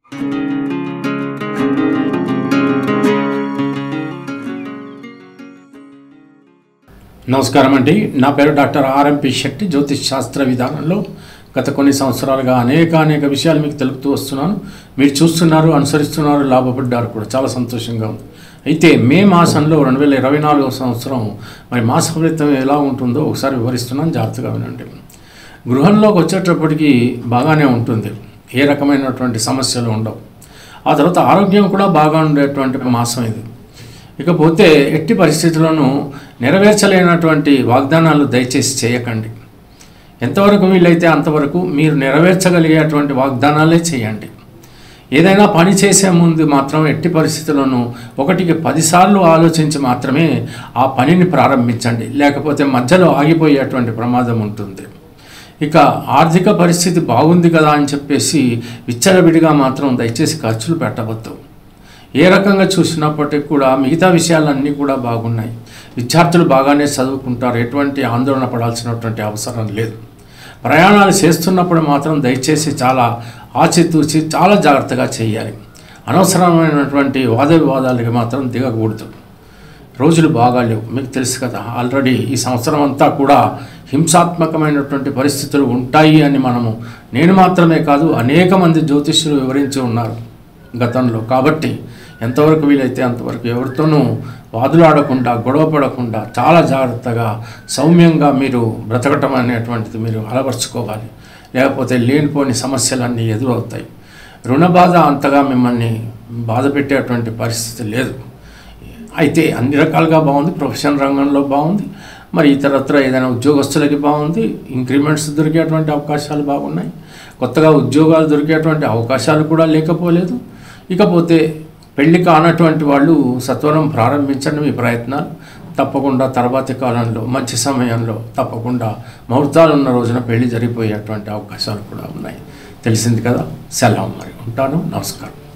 నమస్కారం అండి నా పేరు డాక్టర్ ఆర్ఎంపి శెట్టి జ్యోతిష్ శాస్త్ర విధానంలో గత కొన్ని సంవత్సరాలుగా అనేక అనేక విషయాలు మీకు తెలుపుతూ వస్తున్నాను మీరు చూస్తున్నారు అనుసరిస్తున్నారు లాభపడ్డారు కూడా చాలా సంతోషంగా ఉంది అయితే మే మాసంలో రెండు వేల ఇరవై నాలుగవ సంవత్సరం మరి మాస ఫలితం ఎలా ఉంటుందో ఒకసారి వివరిస్తున్నాను జాగ్రత్తగా వినండి గృహంలోకి వచ్చేటప్పటికి బాగానే ఉంటుంది ఏ రకమైనటువంటి సమస్యలు ఉండవు ఆ తర్వాత ఆరోగ్యం కూడా బాగా ఉండేటువంటి మాసం ఇది ఇకపోతే ఎట్టి పరిస్థితుల్లోనూ నెరవేర్చలేనటువంటి వాగ్దానాలు దయచేసి చేయకండి ఎంతవరకు వీలైతే అంతవరకు మీరు నెరవేర్చగలిగేటువంటి వాగ్దానాలే చేయండి ఏదైనా పని చేసే ముందు మాత్రం ఎట్టి పరిస్థితుల్లోనూ ఒకటికి పదిసార్లు ఆలోచించి మాత్రమే ఆ పనిని ప్రారంభించండి లేకపోతే మధ్యలో ఆగిపోయేటువంటి ప్రమాదం ఉంటుంది ఇక ఆర్థిక పరిస్థితి బాగుంది కదా అని చెప్పేసి విచ్చలవిడిగా మాత్రం దయచేసి ఖర్చులు పెట్టవద్దు ఏ రకంగా చూసినప్పటికీ కూడా మిగతా విషయాలన్నీ కూడా బాగున్నాయి విద్యార్థులు బాగానే చదువుకుంటారు ఎటువంటి ఆందోళన పడాల్సినటువంటి అవసరం లేదు ప్రయాణాలు చేస్తున్నప్పుడు మాత్రం దయచేసి చాలా ఆచితూచి చాలా జాగ్రత్తగా చేయాలి అనవసరమైనటువంటి వాద వివాదాలకి మాత్రం దిగకూడదు రోజులు బాగాలేవు మీకు తెలుసు కదా ఆల్రెడీ ఈ సంవత్సరం అంతా కూడా హింసాత్మకమైనటువంటి పరిస్థితులు ఉంటాయి అని మనము నేను మాత్రమే కాదు అనేక మంది జ్యోతిష్యులు వివరించి ఉన్నారు గతంలో కాబట్టి ఎంతవరకు వీలైతే అంతవరకు ఎవరితోనూ వాదులాడకుండా గొడవ పడకుండా చాలా జాగ్రత్తగా సౌమ్యంగా మీరు బ్రతకటం అనేటువంటిది మీరు అలవర్చుకోవాలి లేకపోతే లేనిపోని సమస్యలన్నీ ఎదురవుతాయి రుణ బాధ అంతగా మిమ్మల్ని బాధ పెట్టేటువంటి పరిస్థితి లేదు అయితే అన్ని రకాలుగా బాగుంది ప్రొఫెషన్ రంగంలో బాగుంది మరి ఇతరత్ర ఏదైనా ఉద్యోగస్తులకి బాగుంది ఇంక్రిమెంట్స్ దొరికేటువంటి అవకాశాలు బాగున్నాయి కొత్తగా ఉద్యోగాలు దొరికేటువంటి అవకాశాలు కూడా లేకపోలేదు ఇకపోతే పెళ్లి కానటువంటి వాళ్ళు సత్వరం ప్రారంభించండి మీ ప్రయత్నాలు తప్పకుండా తర్వాతి కాలంలో మంచి సమయంలో తప్పకుండా ముహూర్తాలు ఉన్న రోజున పెళ్లి జరిగిపోయేటువంటి అవకాశాలు కూడా ఉన్నాయి తెలిసింది కదా సెలవు మరి ఉంటాను నమస్కారం